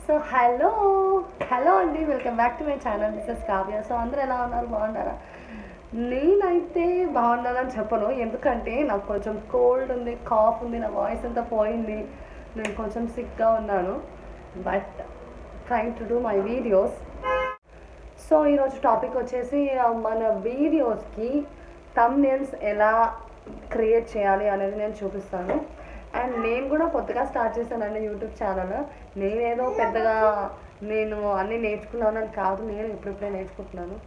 so hello hello అండి welcome back to my channel this Kavya so అందరూ ఎలా ఉన్నారు బాగున్నారా నేనైతే బాగున్నానని చెప్పను ఎందుకంటే నాకు కొంచెం కోల్డ్ ఉంది కాఫ్ ఉంది నా వాయిస్ అంతా పోయింది నేను కొంచెం సిక్గా ఉన్నాను but trying to do my videos so ఈరోజు టాపిక్ వచ్చేసి ఆ, మన వీడియోస్కి తమ్నేల్స్ ఎలా క్రియేట్ చేయాలి అనేది నేను చూపిస్తాను అండ్ నేను కూడా కొత్తగా స్టార్ట్ చేశానండి యూట్యూబ్ ఛానల్ నేనేదో పెద్దగా నేను అన్నీ నేర్చుకున్నానని కాదు నేను ఇప్పుడిప్పుడే నేర్చుకుంటున్నాను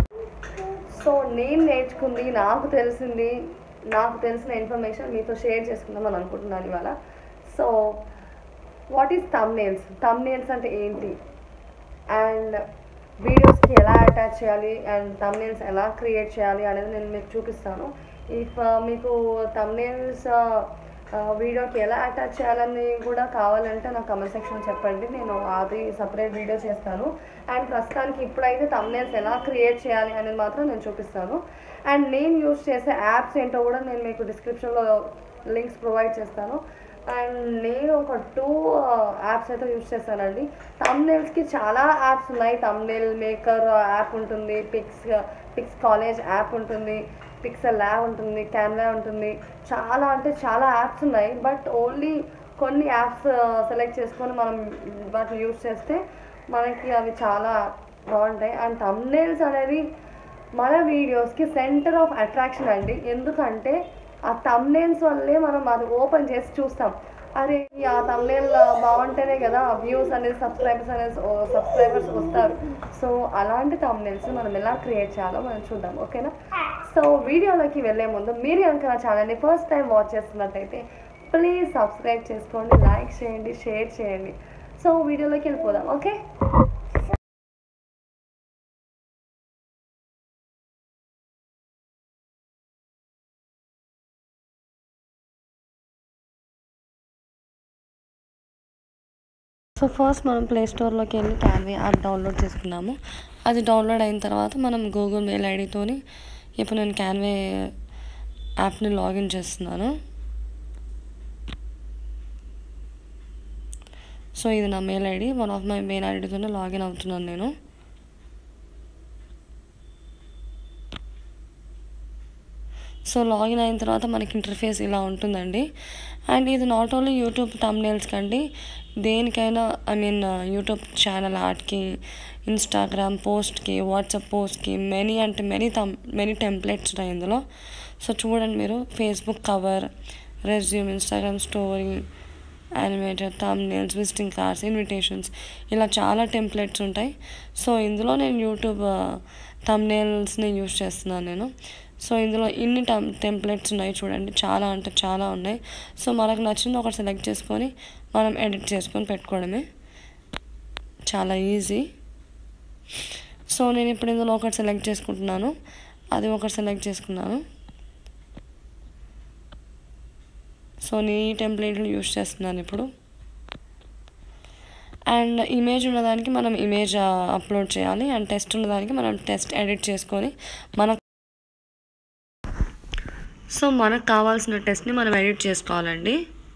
సో నేను నేర్చుకుంది నాకు తెలిసింది నాకు తెలిసిన ఇన్ఫర్మేషన్ మీతో షేర్ చేసుకుందామని అనుకుంటున్నాను ఇవాళ so what is thumbnails thumbnails అంటే ఏంటి అండ్ వీడియోస్కి ఎలా అటాచ్ చేయాలి అండ్ తమ్నేల్స్ ఎలా క్రియేట్ చేయాలి అనేది నేను మీకు చూపిస్తాను ఇఫ్ మీకు తమ్నేల్స్ వీడియోకి ఎలా అటాచ్ చేయాలని కూడా కావాలంటే నాకు కమెంట్ సెక్షన్లో చెప్పండి నేను అది సపరేట్ వీడియో చేస్తాను అండ్ ప్రస్తుతానికి ఇప్పుడైతే తమ్నేల్స్ ఎలా క్రియేట్ చేయాలి అనేది మాత్రం నేను చూపిస్తాను అండ్ నేను యూస్ చేసే యాప్స్ ఏంటో కూడా నేను మీకు డిస్క్రిప్షన్లో లింక్స్ ప్రొవైడ్ చేస్తాను అండ్ నేను ఒక టూ యాప్స్ అయితే యూస్ చేస్తానండి తమ్నేల్స్కి చాలా యాప్స్ ఉన్నాయి తమ్నేల్ మేకర్ యాప్ ఉంటుంది పిక్స్ పిక్స్ కాలేజ్ యాప్ ఉంటుంది పిక్సెల్ ల్యాబ్ ఉంటుంది క్యాన్వా ఉంటుంది చాలా అంటే చాలా యాప్స్ ఉన్నాయి బట్ ఓన్లీ కొన్ని యాప్స్ సెలెక్ట్ చేసుకొని మనం వాటిని యూస్ చేస్తే మనకి అవి చాలా బాగుంటాయి అండ్ తమ్నేల్స్ అనేది మన వీడియోస్కి సెంటర్ ఆఫ్ అట్రాక్షన్ అండి ఎందుకంటే ఆ తమ్నేల్స్ వల్లే మనం అది ఓపెన్ చేసి చూస్తాం అరే ఈ ఆ తమ్నేల్ బాగుంటేనే కదా వ్యూస్ అనేది సబ్స్క్రైబర్స్ అనేది సబ్స్క్రైబర్స్ వస్తారు సో అలాంటి తమ్నేల్స్ మనం ఎలా క్రియేట్ చేయాలో మనం చూద్దాం ఓకేనా సో వీడియోలోకి వెళ్ళే ముందు మీరు కనుక నా ఛానల్ని ఫస్ట్ టైం వాచ్ చేస్తున్నట్టయితే ప్లీజ్ సబ్స్క్రైబ్ చేసుకోండి లైక్ చేయండి షేర్ చేయండి సో వీడియోలోకి వెళ్ళిపోదాం ఓకే సో ఫస్ట్ మనం ప్లే స్టోర్లోకి వెళ్ళి క్యాన్వీ యాప్ డౌన్లోడ్ చేసుకున్నాము అది డౌన్లోడ్ అయిన తర్వాత మనం గూగుల్ మెయిల్ ఐడితోని ఇప్పుడు నేను క్యాన్వే యాప్ని లాగిన్ చేస్తున్నాను సో ఇది నా mail ID one of my mail ఐడితోనే లాగిన్ అవుతున్నాను నేను సో లాగిన్ అయిన తర్వాత మనకి ఇంటర్ఫేస్ ఇలా ఉంటుందండి అండ్ ఇది నాట్ ఓన్లీ యూట్యూబ్ తమ్నేల్స్ కండి దేనికైనా ఐ మీన్ యూట్యూబ్ ఛానల్ ఆర్ట్కి ఇన్స్టాగ్రామ్ పోస్ట్కి వాట్సాప్ పోస్ట్కి మెనీ అంటే మెనీ తమ్ మెనీ టెంప్లెట్స్ ఉన్నాయి ఇందులో సో చూడండి మీరు Facebook cover resume Instagram story animated thumbnails visiting cards invitations ఇలా చాలా టెంప్లెట్స్ ఉంటాయి సో ఇందులో నేను యూట్యూబ్ థంబ్నెయిల్స్ని యూస్ చేస్తున్నాను నేను సో ఇందులో ఇన్ని టెం టెంప్లెట్స్ ఉన్నాయి చూడండి చాలా అంటే చాలా ఉన్నాయి సో మనకు నచ్చింది ఒకటి సెలెక్ట్ చేసుకొని మనం ఎడిట్ చేసుకొని పెట్టుకోవడమే చాలా ఈజీ సో నేను ఇప్పుడు ఇందులో ఒకటి సెలెక్ట్ చేసుకుంటున్నాను అది ఒకటి సెలెక్ట్ చేసుకున్నాను సో నేను ఈ టెంప్లెట్లు యూస్ చేస్తున్నాను ఇప్పుడు అండ్ ఇమేజ్ ఉన్నదానికి మనం ఇమేజ్ అప్లోడ్ చేయాలి అండ్ టెస్ట్ ఉన్నదానికి మనం టెస్ట్ ఎడిట్ చేసుకొని మన సో మనకు కావాల్సిన టెస్ట్ని మనం ఎడిట్ చేసుకోవాలండి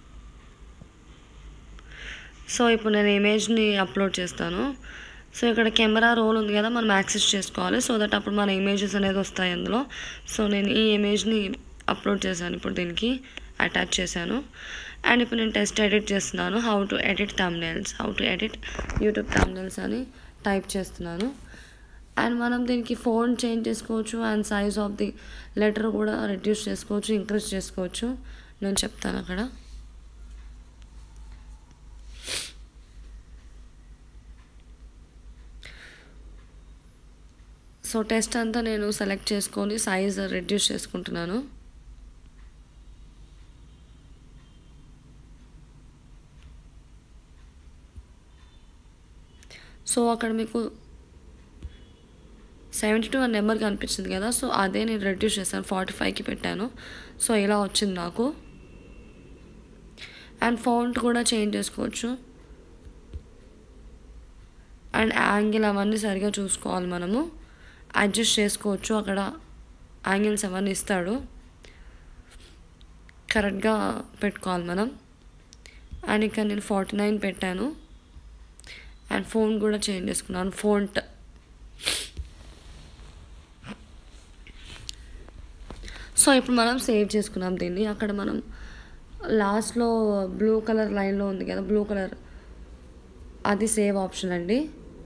సో ఇప్పుడు నేను ఇమేజ్ని అప్లోడ్ చేస్తాను సో ఇక్కడ కెమెరా రోల్ ఉంది కదా మనం యాక్సెస్ చేసుకోవాలి సో దట్ అప్పుడు మన ఇమేజెస్ అనేది వస్తాయి అందులో సో నేను ఈ ఇమేజ్ని అప్లోడ్ చేశాను ఇప్పుడు దీనికి అటాచ్ చేశాను అండ్ ఇప్పుడు నేను టెస్ట్ ఎడిట్ చేస్తున్నాను how to edit thumbnails how to edit YouTube thumbnails అని టైప్ చేస్తున్నాను అండ్ మనం దీనికి ఫోన్ చేంజ్ చేసుకోవచ్చు and size of the letter కూడా రెడ్యూస్ చేసుకోవచ్చు ఇంక్రీజ్ చేసుకోవచ్చు నేను చెప్తాను అక్కడ సో టెస్ట్ అంతా నేను సెలెక్ట్ చేసుకొని సైజ్ రెడ్యూస్ చేసుకుంటున్నాను సో అక్కడ మీకు సెవెంటీ టూ అని నెంబర్ కనిపించింది కదా సో అదే నేను రెడ్యూస్ చేశాను ఫార్టీ ఫైవ్కి పెట్టాను సో ఇలా వచ్చింది నాకు అండ్ ఫౌంట్ కూడా చేంజ్ చేసుకోవచ్చు అండ్ యాంగిల్ అవన్నీ సరిగా చూసుకోవాలి మనము అడ్జస్ట్ చేసుకోవచ్చు అక్కడ యాంగిల్స్ అవన్నీ ఇస్తాడు కరెక్ట్గా పెట్టుకోవాలి మనం అండ్ ఇక్కడ నేను ఫార్టీ నైన్ పెట్టాను అండ్ ఫోన్ కూడా చేంజ్ చేసుకున్నాను ఫోంట్ సో ఇప్పుడు మనం సేవ్ చేసుకున్నాం దీన్ని అక్కడ మనం లాస్ట్లో బ్లూ కలర్ లైన్లో ఉంది కదా బ్లూ కలర్ అది సేవ్ ఆప్షన్ అండి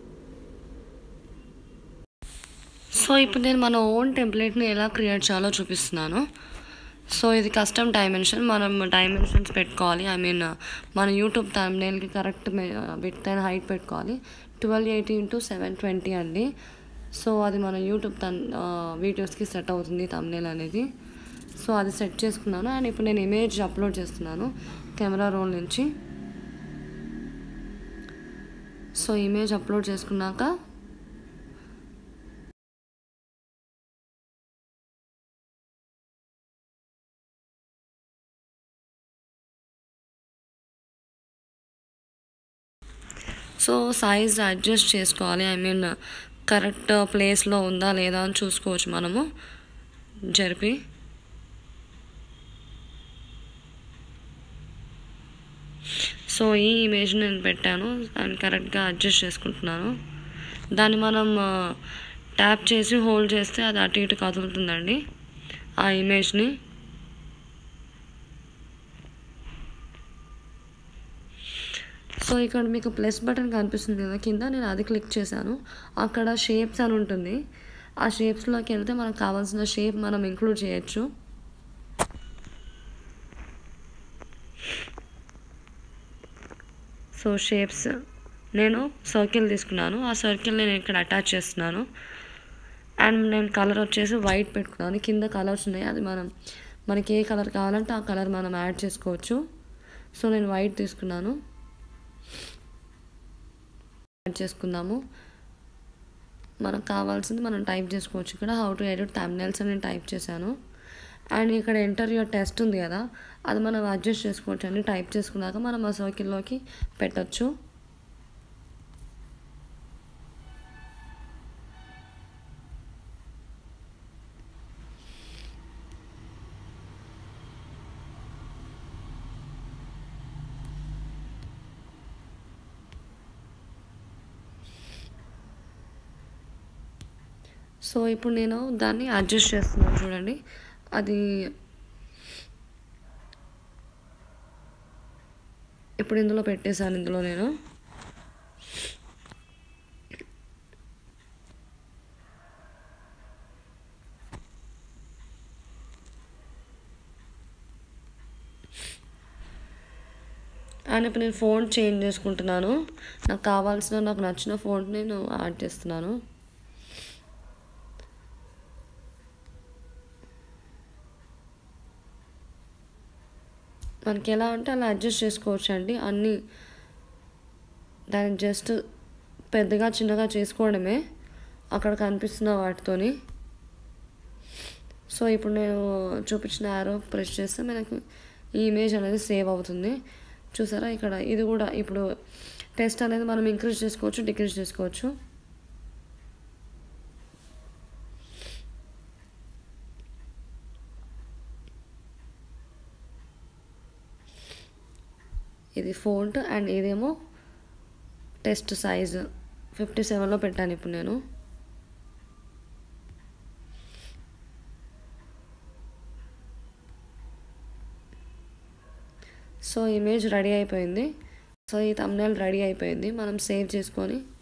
సో ఇప్పుడు నేను మన ఓన్ టెంప్లెట్ని ఎలా క్రియేట్ చేయాలో చూపిస్తున్నాను సో ఇది కస్టమ్ డైమెన్షన్ మనం డైమెన్షన్స్ పెట్టుకోవాలి ఐ మీన్ మన యూట్యూబ్ తమ్నేల్కి కరెక్ట్ విత్ అండ్ హైట్ పెట్టుకోవాలి twelve eighty into seven twenty అండి సో అది మన యూట్యూబ్ తన్ వీడియోస్కి సెట్ అవుతుంది తమ్నేల్ అనేది సో అది సెట్ చేసుకున్నాను అండ్ ఇప్పుడు నేను ఇమేజ్ అప్లోడ్ చేస్తున్నాను కెమెరా రోల్ నుంచి సో ఇమేజ్ అప్లోడ్ చేసుకున్నాక సో సైజ్ అడ్జస్ట్ చేసుకోవాలి ఐ మీన్ కరెక్ట్ ప్లేస్లో ఉందా లేదా అని చూసుకోవచ్చు మనము జరిపి సో ఈ ఇమేజ్ నేను పెట్టాను దాన్ని కరెక్ట్గా అడ్జస్ట్ చేసుకుంటున్నాను దాన్ని మనం ట్యాప్ చేసి హోల్డ్ చేస్తే అది అటు ఇటు కదులుతుందండి ఆ ఇమేజ్ని సో ఇక్కడ మీకు ప్లస్ బటన్ కనిపిస్తుంది కదా కింద నేను అది క్లిక్ చేశాను అక్కడ షేప్స్ అని ఉంటుంది ఆ షేప్స్లోకి వెళ్తే మనకు కావాల్సిన షేప్ మనం ఇంక్లూడ్ చేయొచ్చు సో షేప్స్ నేను సర్కిల్ తీసుకున్నాను ఆ సర్కిల్ నేను ఇక్కడ అటాచ్ చేస్తున్నాను అండ్ నేను కలర్ వచ్చేసి వైట్ పెట్టుకున్నాను కింద కలర్స్ ఉన్నాయి అది మనం మనకి ఏ కలర్ కావాలంటే ఆ కలర్ మనం యాడ్ చేసుకోవచ్చు సో నేను వైట్ తీసుకున్నాను యాడ్ చేసుకుందాము మనకు కావాల్సింది మనం టైప్ చేసుకోవచ్చు ఇక్కడ హౌ టు ఎడిట్ తమ్నెల్స్ అని నేను టైప్ చేశాను అండ్ ఇక్కడ ఎంటర్ యువర్ టెస్ట్ ఉంది కదా అది మనం అడ్జస్ట్ చేసుకోవచ్చు అని టైప్ చేసుకున్నాక మనం ఆ సర్కిల్లోకి పెట్టచ్చు సో ఇప్పుడు నేను దాన్ని అడ్జస్ట్ చేస్తున్నాను చూడండి అది ఇప్పుడు ఇందులో పెట్టేశాను ఇందులో నేను అండ్ ఇప్పుడు నేను ఫోన్ చేంజ్ చేసుకుంటున్నాను నాకు కావాల్సిన నాకు నచ్చిన ఫోన్ నేను యాడ్ చేస్తున్నాను మనకి ఎలా అంటే అలా అడ్జస్ట్ చేసుకోవచ్చు అండి అన్నీ దానికి జస్ట్ పెద్దగా చిన్నగా చేసుకోవడమే అక్కడ కనిపిస్తున్న వాటితోని సో ఇప్పుడు నేను చూపించిన యారో ప్రెస్ చేస్తే మనకి ఈ ఇమేజ్ అనేది సేవ్ అవుతుంది చూసారా ఇక్కడ ఇది కూడా ఇప్పుడు టెస్ట్ అనేది మనం ఇంక్రీజ్ చేసుకోవచ్చు డిక్రీజ్ చేసుకోవచ్చు ఇది ఫోల్ట్ అండ్ ఇదేమో టెస్ట్ సైజ్ ఫిఫ్టీ సెవెన్లో పెట్టాను ఇప్పుడు నేను సో ఇమేజ్ రెడీ అయిపోయింది సో ఈ తమ్నేల్ రెడీ అయిపోయింది మనం సేవ్ చేసుకొని